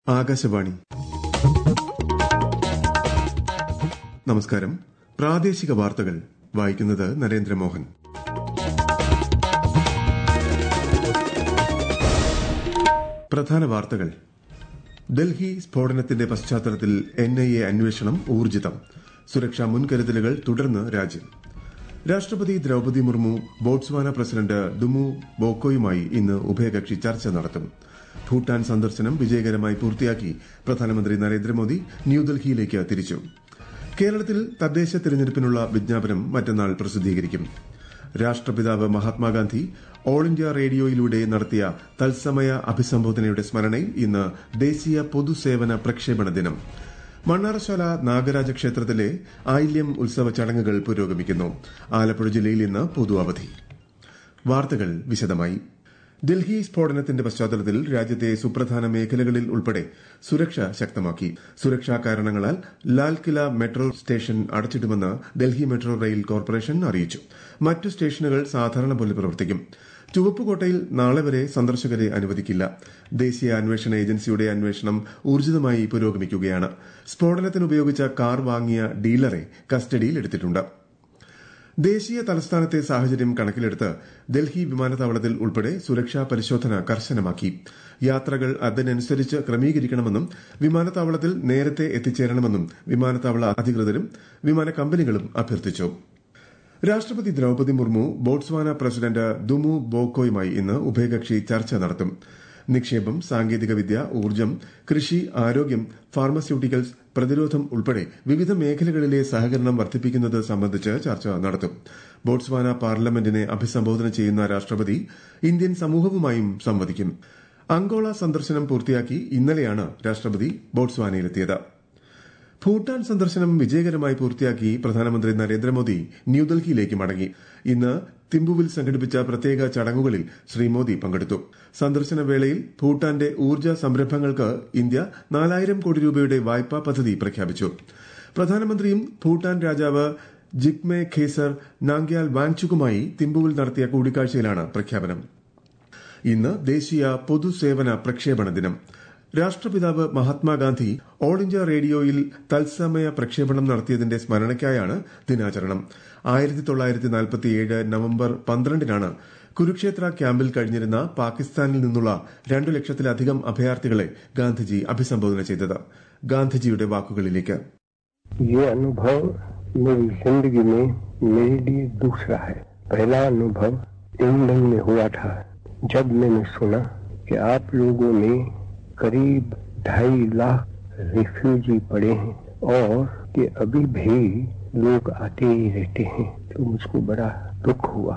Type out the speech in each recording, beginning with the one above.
ആകാശവാണി നമസ്കാരം പ്രാദേശിക വാർത്തകൾ വായിക്കുന്നത് നരേന്ദ്രമോഹൻ പ്രധാന വാർത്തകൾ ഡൽഹി സ്ഫോടനത്തിന്റെ പശ്ചാത്തലത്തിൽ എൻ ഐ എ അന്വേഷണം ഊർജിതം സുരക്ഷാ മുൻകരുതലുകൾ തുടർന്ന് രാജ്യം രാഷ്ട്രപതി Draupadi Murmu Botswana president Duma ബോക്കോയുമായി ഇന്ന് ഉഭയകക്ഷി ചർച്ച നടത്തും ഭൂട്ടാൻ സന്ദർശനം വിജയകരമായി പൂർത്തിയാക്കി പ്രധാനമന്ത്രി നരേന്ദ്രമോദി ന്യൂഡൽഹിയിലേക്ക് തിരിച്ചു കേരളത്തിൽ തദ്ദേശ തെരഞ്ഞെടുപ്പിനുള്ള വിജ്ഞാപനം മറ്റന്നാൾ പ്രസിദ്ധീകരിക്കും രാഷ്ട്രപിതാവ് മഹാത്മാഗാന്ധി ഓൾ ഇന്ത്യ റേഡിയോയിലൂടെ നടത്തിയ തത്സമയ അഭിസംബോധനയുടെ സ്മരണയിൽ ഇന്ന് ദേശീയ പൊതുസേവന പ്രക്ഷേപണ ദിനം മണ്ണാറശാല നാഗരാജ ക്ഷേത്രത്തിലെ ആയില്യം ഉത്സവ ചടങ്ങുകൾ പുരോഗമിക്കുന്നു ആലപ്പുഴ ജില്ലയിൽ ഇന്ന് പൊതു അവധി വാർത്തകൾ വിശദമായി ഡൽഹി സ്ഫോടനത്തിന്റെ പശ്ചാത്തലത്തിൽ രാജ്യത്തെ സുപ്രധാന മേഖലകളിൽ ഉൾപ്പെടെ സുരക്ഷ ശക്തമാക്കി സുരക്ഷാ കാരണങ്ങളാൽ ലാൽകില മെട്രോ സ്റ്റേഷൻ അടച്ചിടുമെന്ന് ഡൽഹി മെട്രോ റെയിൽ കോർപ്പറേഷൻ അറിയിച്ചു മറ്റു സ്റ്റേഷനുകൾ സാധാരണ പോലെ പ്രവർത്തിക്കും ചുവപ്പുകോട്ടയിൽ നാളെ വരെ സന്ദർശകരെ അനുവദിക്കില്ല ദേശീയ അന്വേഷണ ഏജൻസിയുടെ അന്വേഷണം ഊർജിതമായി പുരോഗമിക്കുകയാണ് സ്ഫോടനത്തിന് ഉപയോഗിച്ച കാർ വാങ്ങിയ ഡീലറെ കസ്റ്റഡിയിൽ എടുത്തിട്ടുണ്ട് ദേശീയ തലസ്ഥാനത്തെ സാഹചര്യം കണക്കിലെടുത്ത് ഡൽഹി വിമാനത്താവളത്തിൽ ഉൾപ്പെടെ സുരക്ഷാ പരിശോധന കർശനമാക്കി യാത്രകൾ അതിനനുസരിച്ച് ക്രമീകരിക്കണമെന്നും വിമാനത്താവളത്തിൽ നേരത്തെ എത്തിച്ചേരണമെന്നും വിമാനത്താവള അധികൃതരും വിമാന കമ്പനികളും അഭ്യർത്ഥിച്ചു രാഷ്ട്രപതി Draupadi Murmu Botswana president Duma ബോക്കോയുമായി ഇന്ന് ഉഭയകക്ഷി ചർച്ച നടത്തും നിക്ഷേപം സാങ്കേതികവിദ്യ ഊർജ്ജം കൃഷി ആരോഗ്യം ഫാർമസ്യൂട്ടിക്കൽസ് പ്രതിരോധം ഉൾപ്പെടെ വിവിധ മേഖലകളിലെ സഹകരണം വർദ്ധിപ്പിക്കുന്നത് സംബന്ധിച്ച് ചർച്ച നടത്തും ബോട്സ്വാന പാർലമെന്റിനെ അഭിസംബോധന ചെയ്യുന്ന രാഷ്ട്രപതി ഇന്ത്യൻ സമൂഹവുമായും സംവദിക്കും അങ്കോള സന്ദർശനം പൂർത്തിയാക്കി ഇന്നലെയാണ് രാഷ്ട്രപതി ബോട്സ്വാനയിലെത്തിയത് ഭൂട്ടാൻ സന്ദർശനം വിജയകരമായി പൂർത്തിയാക്കി പ്രധാനമന്ത്രി നരേന്ദ്രമോദി ന്യൂഡൽഹിയിലേക്ക് മടങ്ങി ഇന്ന് തിമ്പുവിൽ സംഘടിപ്പിച്ച പ്രത്യേക ചടങ്ങുകളിൽ ശ്രീ മോദി പങ്കെടുത്തു സന്ദർശന വേളയിൽ ഭൂട്ടാന്റെ ഊർജ്ജ സംരംഭങ്ങൾക്ക് ഇന്ത്യ നാലായിരം കോടി രൂപയുടെ വായ്പാ പദ്ധതി പ്രഖ്യാപിച്ചു പ്രധാനമന്ത്രിയും ഭൂട്ടാൻ രാജാവ് ജിഗ്മെ ഖേസർ നാംഗ്യാൽ വാങ്ചുകുമായി തിമ്പുവിൽ നടത്തിയ കൂടിക്കാഴ്ചയിലാണ് പ്രഖ്യാപനം ഇന്ന് ദേശീയ പൊതുസേവന പ്രക്ഷേപണ ദിനം രാഷ്ട്രപിതാവ് മഹാത്മാഗാന്ധി ഓൾ ഇന്ത്യ റേഡിയോയിൽ തത്സമയ പ്രക്ഷേപണം നടത്തിയതിന്റെ സ്മരണയ്ക്കായാണ് ദിനാചരണം ആയിരത്തി തൊള്ളായിരത്തി നാൽപ്പത്തിയേഴ് നവംബർ പന്ത്രണ്ടിനാണ് കുരുക്ഷേത്ര ക്യാമ്പിൽ കഴിഞ്ഞിരുന്ന പാകിസ്ഥാനിൽ നിന്നുള്ള രണ്ടു ലക്ഷത്തിലധികം അഭയാർത്ഥികളെ ഗാന്ധിജി അഭിസംബോധന ചെയ്തത് ഗാന്ധിജിയുടെ വാക്കുകളിലേക്ക് ये अनुभव मेरी जिंदगी में मेरे लिए दूसरा है पहला अनुभव इंग्लैंड में हुआ था जब मैंने सुना कि आप लोगों में करीब ढाई लाख रिफ्यूजी पड़े हैं और कि अभी भी लोग आते ही रहते हैं तो मुझको बड़ा दुख हुआ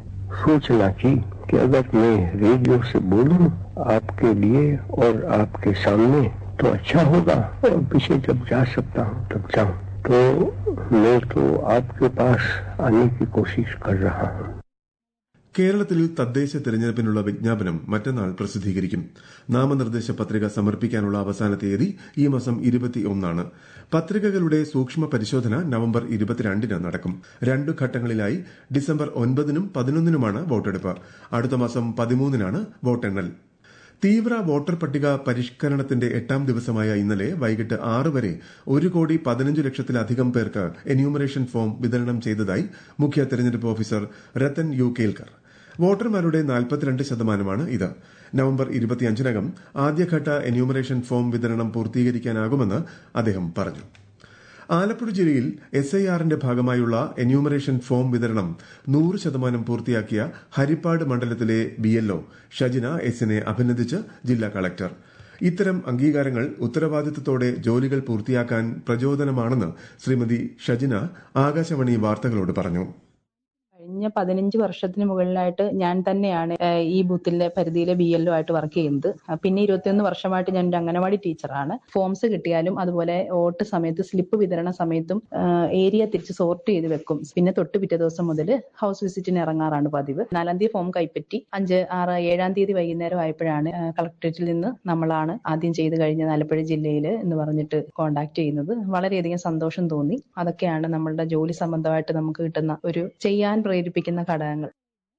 सोचना की कि अगर मैं रेडियो से बोलूं आपके लिए और आपके सामने तो अच्छा होगा और पीछे जब जा सकता हूं तब जाऊं तो मैं तो आपके पास आने की कोशिश कर रहा हूं കേരളത്തിൽ തദ്ദേശ തെരഞ്ഞെടുപ്പിനുള്ള വിജ്ഞാപനം മറ്റന്നാൾ പ്രസിദ്ധീകരിക്കും നാമനിർദ്ദേശ പത്രിക സമർപ്പിക്കാനുള്ള അവസാന തീയതി ഈ മാസം ഇരുപത്തിയൊന്നാണ് പത്രികകളുടെ സൂക്ഷ്മ പരിശോധന നവംബർ ഇരുപത്തിരണ്ടിന് നടക്കും രണ്ടു ഘട്ടങ്ങളിലായി ഡിസംബർ ഒൻപതിനും പതിനൊന്നിനുമാണ് വോട്ടെടുപ്പ് അടുത്ത മാസം പതിമൂന്നിനാണ് വോട്ടെണ്ണൽ തീവ്ര വോട്ടർ പട്ടിക പരിഷ്കരണത്തിന്റെ എട്ടാം ദിവസമായ ഇന്നലെ വൈകിട്ട് ആറ് വരെ ഒരു കോടി പതിനഞ്ച് ലക്ഷത്തിലധികം പേർക്ക് എന്യൂമറേഷൻ ഫോം വിതരണം ചെയ്തതായി മുഖ്യ തെരഞ്ഞെടുപ്പ് ഓഫീസർ രത്തൻ യു കേൽക്കർ വോട്ടർമാരുടെ നാൽപ്പത്തിരണ്ട് ശതമാനമാണ് ഇത് നവംബർ ഇരുപത്തിയഞ്ചിനകം ആദ്യഘട്ട എന്യൂമറേഷൻ ഫോം വിതരണം പൂർത്തീകരിക്കാനാകുമെന്ന് അദ്ദേഹം പറഞ്ഞു ആലപ്പുഴ ജില്ലയിൽ എസ് ഐ ആറിന്റെ ഭാഗമായുള്ള എന്യൂമറേഷൻ ഫോം വിതരണം നൂറ് ശതമാനം പൂർത്തിയാക്കിയ ഹരിപ്പാട് മണ്ഡലത്തിലെ ബിഎൽഒ ഷജിന എസിനെ അഭിനന്ദിച്ച് ജില്ലാ കളക്ടർ ഇത്തരം അംഗീകാരങ്ങൾ ഉത്തരവാദിത്തത്തോടെ ജോലികൾ പൂർത്തിയാക്കാൻ പ്രചോദനമാണെന്ന് ശ്രീമതി ഷജിന ആകാശവാണി വാർത്തകളോട് പറഞ്ഞു കഴിഞ്ഞ പതിനഞ്ച് വർഷത്തിന് മുകളിലായിട്ട് ഞാൻ തന്നെയാണ് ഈ ബൂത്തിലെ പരിധിയിലെ ബി എൽഒ ആയിട്ട് വർക്ക് ചെയ്യുന്നത് പിന്നെ ഇരുപത്തിയൊന്ന് വർഷമായിട്ട് ഞാൻ ഒരു അംഗനവാടി ടീച്ചറാണ് ഫോംസ് കിട്ടിയാലും അതുപോലെ വോട്ട് സമയത്ത് സ്ലിപ്പ് വിതരണ സമയത്തും ഏരിയ തിരിച്ച് സോർട്ട് ചെയ്ത് വെക്കും പിന്നെ തൊട്ട് പിറ്റേ ദിവസം മുതൽ ഹൗസ് വിസിറ്റിന് ഇറങ്ങാറാണ് പതിവ് നാലാം തീയതി ഫോം കൈപ്പറ്റി അഞ്ച് ആറ് ഏഴാം തീയതി വൈകുന്നേരം ആയപ്പോഴാണ് കളക്ടറേറ്റിൽ നിന്ന് നമ്മളാണ് ആദ്യം ചെയ്ത് കഴിഞ്ഞ ആലപ്പുഴ ജില്ലയിൽ എന്ന് പറഞ്ഞിട്ട് കോണ്ടാക്ട് ചെയ്യുന്നത് വളരെയധികം സന്തോഷം തോന്നി അതൊക്കെയാണ് നമ്മളുടെ ജോലി സംബന്ധമായിട്ട് നമുക്ക് കിട്ടുന്ന ഒരു ചെയ്യാൻ പ്രേരിപ്പിക്കുന്ന ഘടകങ്ങൾ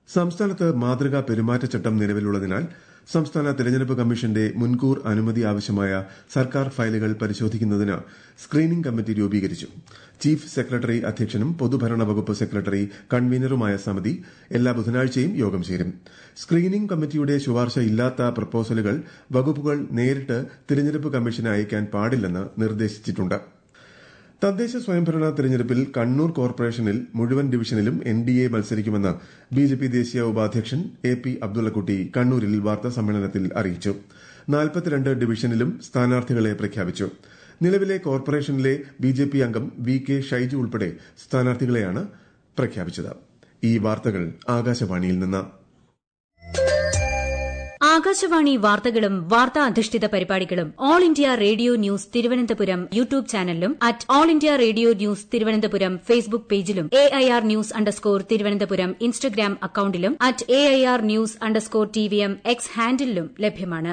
സംസ്ഥാനത്ത് മാതൃകാ പെരുമാറ്റച്ചട്ടം നിലവിലുള്ളതിനാൽ സംസ്ഥാന തെരഞ്ഞെടുപ്പ് കമ്മീഷന്റെ മുൻകൂർ അനുമതി ആവശ്യമായ സർക്കാർ ഫയലുകൾ പരിശോധിക്കുന്നതിന് സ്ക്രീനിംഗ് കമ്മിറ്റി രൂപീകരിച്ചു ചീഫ് സെക്രട്ടറി അധ്യക്ഷനും പൊതുഭരണ വകുപ്പ് സെക്രട്ടറി കൺവീനറുമായ സമിതി എല്ലാ ബുധനാഴ്ചയും യോഗം ചേരും സ്ക്രീനിംഗ് കമ്മിറ്റിയുടെ ശുപാർശ ഇല്ലാത്ത പ്രപ്പോസലുകൾ വകുപ്പുകൾ നേരിട്ട് തിരഞ്ഞെടുപ്പ് കമ്മീഷന് അയക്കാൻ പാടില്ലെന്ന് നിർദ്ദേശിച്ചിട്ടുണ്ട് തദ്ദേശ സ്വയംഭരണ തെരഞ്ഞെടുപ്പിൽ കണ്ണൂർ കോർപ്പറേഷനിൽ മുഴുവൻ ഡിവിഷനിലും എൻ ഡി എ മത്സരിക്കുമെന്ന് ബി ജെ പി ദേശീയ ഉപാധ്യക്ഷൻ എ പി അബ്ദുള്ളക്കുട്ടി കണ്ണൂരിൽ വാർത്താ സമ്മേളനത്തിൽ അറിയിച്ചു നാൽപ്പത്തിരണ്ട് ഡിവിഷനിലും സ്ഥാനാർത്ഥികളെ പ്രഖ്യാപിച്ചു നിലവിലെ കോർപ്പറേഷനിലെ ബി ജെ പി അംഗം വി കെ ഷൈജു ഉൾപ്പെടെ സ്ഥാനാർത്ഥികളെയാണ് പ്രഖ്യാപിച്ചത് ഈ വാർത്തകൾ ആകാശവാണിയിൽ നിന്ന് ആകാശവാണി വാർത്തകളും വാർത്താ അധിഷ്ഠിത പരിപാടികളും All India Radio news Thiruvananthapuram YouTube ചാനലിലും at All India Radio news Thiruvananthapuram Facebook പേജിലും A I R news underscore Thiruvananthapuram Instagram അക്കൌണ്ടിലും at A I R news underscore T V M X ഹാൻഡിലും ലഭ്യമാണ്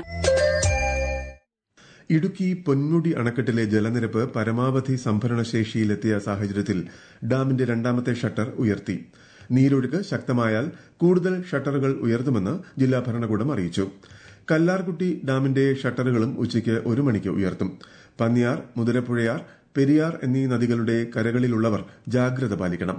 ഇടുക്കി പൊന്മുടി അണക്കെട്ടിലെ ജലനിരപ്പ് പരമാവധി സംഭരണശേഷിയിലെത്തിയ സാഹചര്യത്തിൽ ഡാമിന്റെ രണ്ടാമത്തെ ഷട്ടർ ഉയർത്തി നീരൊഴുക്ക് ശക്തമായാൽ കൂടുതൽ ഷട്ടറുകൾ ഉയർത്തുമെന്ന് ജില്ലാ ഭരണകൂടം അറിയിച്ചു കല്ലാർകുട്ടി ഡാമിന്റെ ഷട്ടറുകളും ഉച്ചയ്ക്ക് ഒരു മണിക്ക് ഉയർത്തും പന്നിയാർ മുതിരപ്പുഴയാർ പെരിയാർ എന്നീ നദികളുടെ കരകളിലുള്ളവർ ജാഗ്രത പാലിക്കണം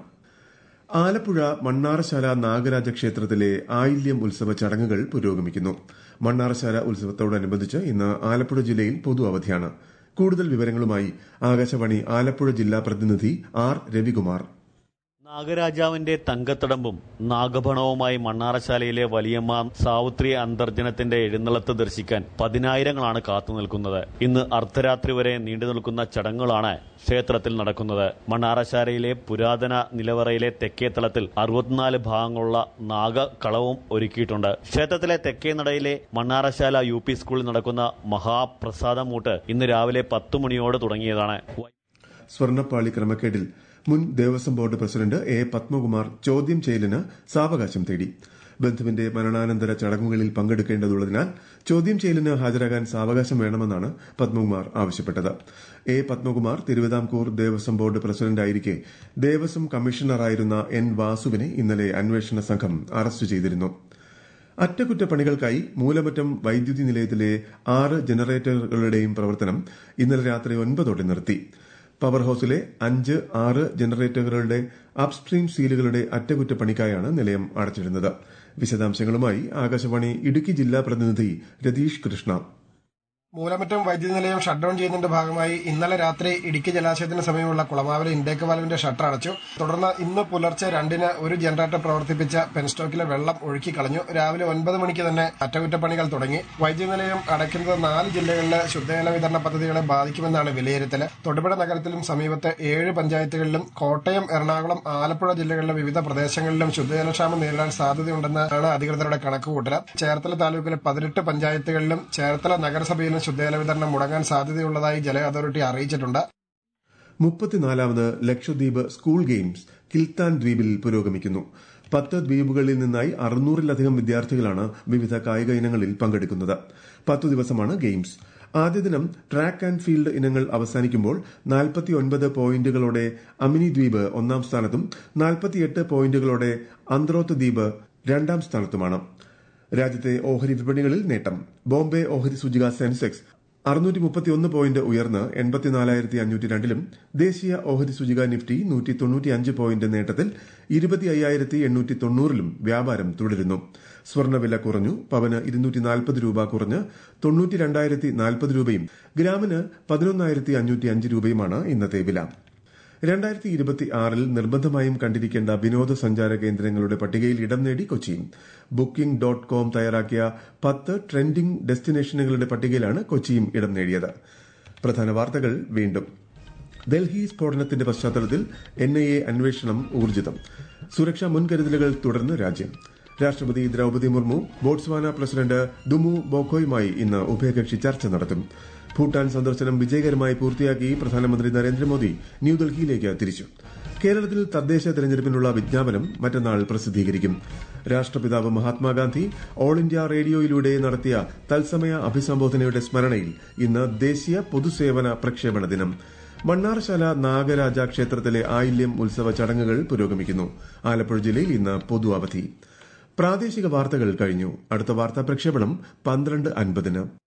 ആലപ്പുഴ മണ്ണാറശാല നാഗരാജ ക്ഷേത്രത്തിലെ ആയില്യം ഉത്സവ ചടങ്ങുകൾ പുരോഗമിക്കുന്നു മണ്ണാറശാല ഉത്സവത്തോടനുബന്ധിച്ച് ഇന്ന് ആലപ്പുഴ ജില്ലയിൽ പൊതു അവധിയാണ് കൂടുതൽ വിവരങ്ങളുമായി ആകാശവാണി ആലപ്പുഴ ജില്ലാ പ്രതിനിധി ആർ രവികുമാർ നാഗരാജാവിന്റെ തങ്കത്തടമ്പും നാഗഭണവുമായി മണ്ണാറശാലയിലെ വലിയമ്മ സാവുത്രി അന്തർജനത്തിന്റെ എഴുന്നള്ളത്ത് ദർശിക്കാൻ പതിനായിരങ്ങളാണ് കാത്തുനിൽക്കുന്നത് ഇന്ന് അർദ്ധരാത്രി വരെ നീണ്ടു നിൽക്കുന്ന ചടങ്ങുകളാണ് ക്ഷേത്രത്തിൽ നടക്കുന്നത് മണ്ണാറശാലയിലെ പുരാതന നിലവറയിലെ തെക്കേത്തളത്തിൽ അറുപത്തിനാല് ഭാഗങ്ങളുള്ള നാഗകളവും ഒരുക്കിയിട്ടുണ്ട് ക്ഷേത്രത്തിലെ തെക്കേ നടയിലെ മണ്ണാറശാല യു പി സ്കൂളിൽ നടക്കുന്ന മഹാപ്രസാദമൂട്ട് ഇന്ന് രാവിലെ പത്തു മണിയോടെ തുടങ്ങിയതാണ് സ്വർണ്ണപ്പാളി ക്രമക്കേടിൽ മുൻ Devaswom board president A Padmakumar ചോദ്യം ചെയ്യലിന് സാവകാശം തേടി ബന്ധുവിന്റെ മരണാനന്തര ചടങ്ങുകളിൽ പങ്കെടുക്കേണ്ടതുള്ളതിനാൽ ചോദ്യം ചെയ്യലിന് ഹാജരാകാൻ സാവകാശം വേണമെന്നാണ് പത്മകുമാർ ആവശ്യപ്പെട്ടത് എ പത്മകുമാർ തിരുവിതാംകൂർ ദേവസ്വം ബോർഡ് പ്രസിഡന്റായിരിക്കെ ദേവസ്വം കമ്മീഷണറായിരുന്ന എൻ വാസുവിനെ ഇന്നലെ അന്വേഷണ സംഘം അറസ്റ്റ് ചെയ്തിരുന്നു അറ്റകുറ്റപ്പണികൾക്കായി മൂലമറ്റം വൈദ്യുതി നിലയത്തിലെ ആറ് ജനറേറ്ററുകളുടെയും പ്രവർത്തനം ഇന്നലെ രാത്രി ഒൻപതോടെ നിർത്തി പവർ ഹൌസിലെ അഞ്ച് ആറ് ജനറേറ്ററുകളുടെ അപ്സ്ട്രീം സീലുകളുടെ അറ്റകുറ്റപ്പണിക്കായാണ് നിലയം അടച്ചിരുന്നത് വിശദാംശങ്ങളുമായി ആകാശവാണി ഇടുക്കി ജില്ലാ പ്രതിനിധി രതീഷ് കൃഷ്ണ മൂലമറ്റം വൈദ്യുതി നിലയം ഷട്ട് ഡൌൺ ചെയ്യുന്നതിന്റെ ഭാഗമായി ഇന്നലെ രാത്രി ഇടുക്കി ജലാശയത്തിന് സമീപമുള്ള കുളമാവിലെ ഇൻടേക്ക് വാൽവിന്റെ ഷട്ടർ അടച്ചു തുടർന്ന് ഇന്ന് പുലർച്ചെ രണ്ടിന് ഒരു ജനറേറ്റർ പ്രവർത്തിപ്പിച്ച പെൻസ്റ്റോക്കിലെ വെള്ളം ഒഴുക്കി കളഞ്ഞു രാവിലെ ഒൻപത് മണിക്ക് തന്നെ അറ്റകുറ്റപ്പണികൾ തുടങ്ങി വൈദ്യുതി നിലയം അടയ്ക്കുന്നത് നാല് ജില്ലകളിലെ ശുദ്ധജല വിതരണ പദ്ധതികളെ ബാധിക്കുമെന്നാണ് വിലയിരുത്തൽ തൊടുപുഴ നഗരത്തിലും സമീപത്തെ ഏഴ് പഞ്ചായത്തുകളിലും കോട്ടയം എറണാകുളം ആലപ്പുഴ ജില്ലകളിലെ വിവിധ പ്രദേശങ്ങളിലും ശുദ്ധജലക്ഷാമം നേരിടാൻ സാധ്യതയുണ്ടെന്നാണ് അധികൃതരുടെ കണക്കുകൂട്ടൽ ചേർത്തല താലൂക്കിലെ പതിനെട്ട് പഞ്ചായത്തുകളിലും ചേർത്തല നഗരസഭയിലും ശുദ്ധജല വിതരണം മുടങ്ങാൻ സാധ്യതയുള്ളതായി ജല അതോറിറ്റി അറിയിച്ചിട്ടുണ്ട് മുപ്പത്തിനാലാമത് ലക്ഷദ്വീപ് സ്കൂൾ ഗെയിംസ് കിൽത്താൻ ദ്വീപിൽ പുരോഗമിക്കുന്നു പത്ത് ദ്വീപുകളിൽ നിന്നായി അറുന്നൂറിലധികം വിദ്യാർത്ഥികളാണ് വിവിധ കായിക ഇനങ്ങളിൽ പങ്കെടുക്കുന്നത് പത്തു ദിവസമാണ് ഗെയിംസ് ആദ്യ ദിനം ട്രാക്ക് ആൻഡ് ഫീൽഡ് ഇനങ്ങൾ അവസാനിക്കുമ്പോൾ നാൽപ്പത്തിയൊൻപത് പോയിന്റുകളോടെ അമിനി ദ്വീപ് ഒന്നാം സ്ഥാനത്തും നാൽപ്പത്തിയെട്ട് പോയിന്റുകളോടെ അന്ത്രോത്ത് ദ്വീപ് രണ്ടാം സ്ഥാനത്തുമാണ് രാജ്യത്തെ ഓഹരി വിപണികളിൽ നേട്ടം ബോംബെ ഓഹരി സൂചിക സെൻസെക്സ് അറുന്നൂറ്റി മുപ്പത്തിയൊന്ന് പോയിന്റ് ഉയർന്ന് എൺപത്തിനാലായിരത്തി അഞ്ഞൂറ്റി രണ്ടിലും ദേശീയ ഓഹരി സൂചിക നിഫ്റ്റി നൂറ്റി തൊണ്ണൂറ്റിയഞ്ച് പോയിന്റ് നേട്ടത്തിൽ ഇരുപത്തി അയ്യായിരത്തി എണ്ണൂറ്റി തൊണ്ണൂറിലും വ്യാപാരം തുടരുന്നു സ്വർണ്ണവില കുറഞ്ഞു പവന് ഇരുന്നൂറ്റി നാൽപ്പത് രൂപ കുറഞ്ഞ് തൊണ്ണൂറ്റി രണ്ടായിരത്തി നാൽപ്പത് രൂപയും ഗ്രാമിന് പതിനൊന്നായിരത്തി അഞ്ഞൂറ്റി അഞ്ച് രൂപയുമാണ് ഇന്നത്തെ വില രണ്ടായിരത്തി ഇരുപത്തി ആറിൽ നിർബന്ധമായും കണ്ടിരിക്കേണ്ട വിനോദസഞ്ചാര കേന്ദ്രങ്ങളുടെ പട്ടികയിൽ ഇടം നേടി കൊച്ചി ബുക്കിംഗ് ഡോട്ട് കോം തയ്യാറാക്കിയ പത്ത് ട്രെൻഡിംഗ് ഡെസ്റ്റിനേഷനുകളുടെ പട്ടികയിലാണ് കൊച്ചിയും ഇടം നേടിയത് പ്രധാന വാർത്തകൾ വീണ്ടും ഡൽഹി സ്ഫോടനത്തിന്റെ പശ്ചാത്തലത്തിൽ എൻ ഐ എ അന്വേഷണം ഊർജിതം സുരക്ഷാ മുൻകരുതലുകൾ തുടർന്ന് രാജ്യം രാഷ്ട്രപതി Draupadi Murmu Botswana president Duma ബോക്കോയുമായി ഇന്ന് ഉഭയകക്ഷി ചർച്ച നടത്തും ഭൂട്ടാൻ സന്ദർശനം വിജയകരമായി പൂർത്തിയാക്കി പ്രധാനമന്ത്രി നരേന്ദ്രമോദി ന്യൂഡൽഹിയിലേക്ക് തിരിച്ചു കേരളത്തിൽ തദ്ദേശ തെരഞ്ഞെടുപ്പിനുള്ള വിജ്ഞാപനം മറ്റന്നാൾ പ്രസിദ്ധീകരിക്കും രാഷ്ട്രപിതാവ് മഹാത്മാഗാന്ധി ഓൾ ഇന്ത്യ റേഡിയോയിലൂടെ നടത്തിയ തത്സമയ അഭിസംബോധനയുടെ സ്മരണയിൽ ഇന്ന് ദേശീയ പൊതുസേവന പ്രക്ഷേപണ ദിനം മണ്ണാർശാല നാഗരാജ ക്ഷേത്രത്തിലെ ആയില്യം ഉത്സവ ചടങ്ങുകൾ പുരോഗമിക്കുന്നു ആലപ്പുഴ ജില്ലയിൽ ഇന്ന് പൊതു അവധി പ്രാദേശിക വാർത്തകൾ കഴിഞ്ഞു അടുത്ത വാർത്താ പ്രക്ഷേപണം പന്ത്രണ്ട് അൻപതിന്